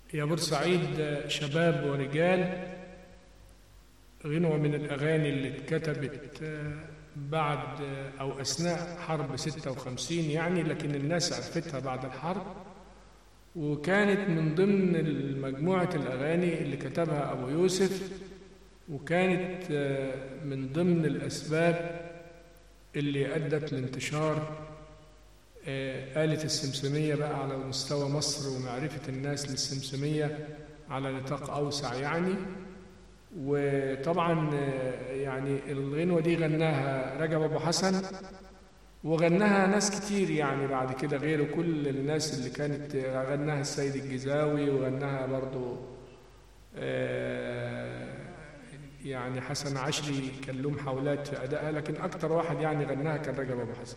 يا بورسعيد شباب ورجال غنوة من الأغاني اللي اتكتبت بعد أو أثناء حرب 56 يعني لكن الناس عرفتها بعد الحرب وكانت من ضمن مجموعة الأغاني اللي كتبها أبو يوسف وكانت من ضمن الأسباب اللي أدت لانتشار آلة السمسمية بقى على مستوى مصر ومعرفة الناس للسمسمية على نطاق أوسع يعني وطبعا يعني الغنوة دي غناها رجب أبو حسن وغناها ناس كتير يعني بعد كده غيره كل الناس اللي كانت غناها السيد الجزاوي وغناها برضو يعني حسن عشري كان له محاولات في أدائها لكن أكتر واحد يعني غناها كان رجب أبو حسن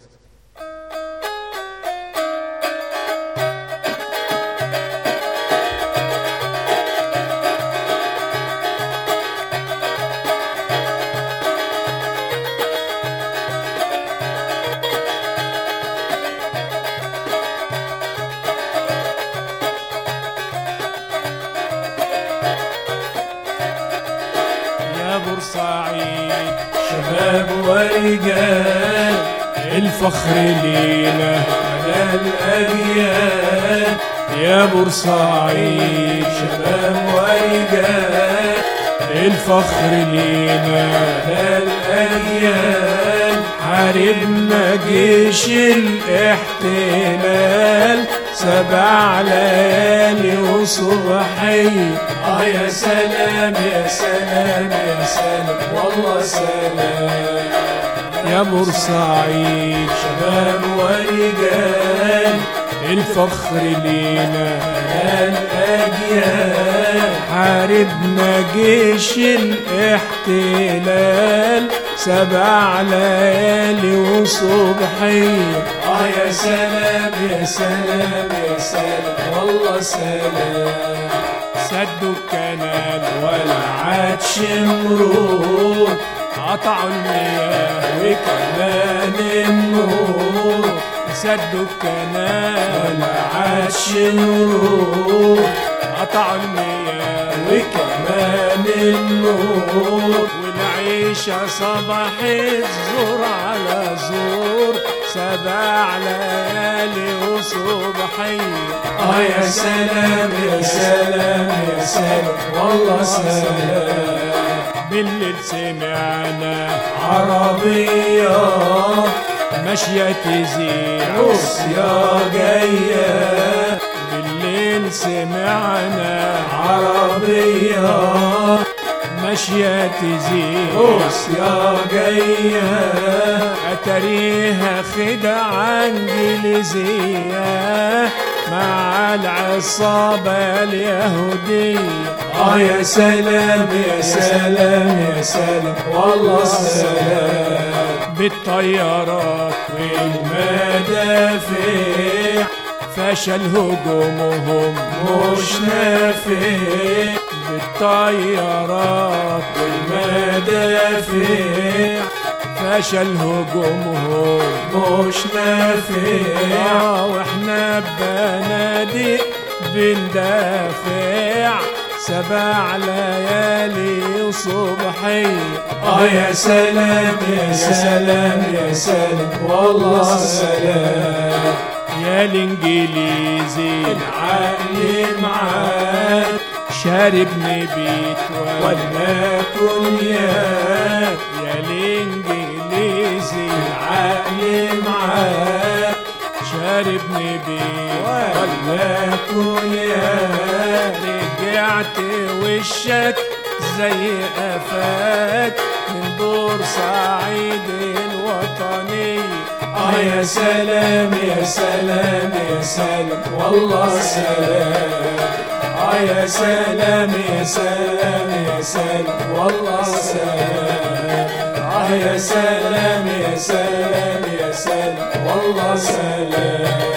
بورسعيد شباب ورجال الفخر لينا على الأجيال يا بورسعيد شباب ورجال الفخر لينا على الأجيال حاربنا جيش الاحتلال سبع ليالي وصبحية اه يا سلام يا سلام يا سلام والله سلام يا بورسعيد شباب ورجال الفخر لينا الأجيال حاربنا جيش الاحتلال سبع ليالي وصبحية اه يا سلام يا سلام يا سلام والله سلام سدوا الكنال ولا عادش مرور قطعوا المياه وكمان النور سدوا الكنال ولا عادش مرور قطعوا المياه وكمان النور والعيشة صباح الزور على زور سبع ليالي وصبحية اه يا سلام يا سلام يا سلام والله سلام بالليل سمعنا عربية ماشية تزيع روسيا جاية بالليل سمعنا عربية ماشية تزيد روسيا جاية أتريها خدعة إنجليزية مع العصابة اليهودية آه يا سلام يا سلام يا سلام والله سلام بالطيارات والمدافع فشل هجومهم مش نافع بالطيارات والمدافع فشل هجومهم مش نافع واحنا بنادق بندافع سبع ليالي وصبحية اه يا سلام يا سلام يا سلام والله سلام يا الانجليزي العقل معاك شارب نبيت ولا كونياك يا الانجليزي العقل معاك شارب نبيت ولا كونياك رجعت وشك زي قفاك من بورسعيد الوطنية اه يا سلام يا سلام يا سلام والله سلام اه يا سلام يا سلام يا سلام والله سلام اه يا سلام يا سلام يا سلام والله سلام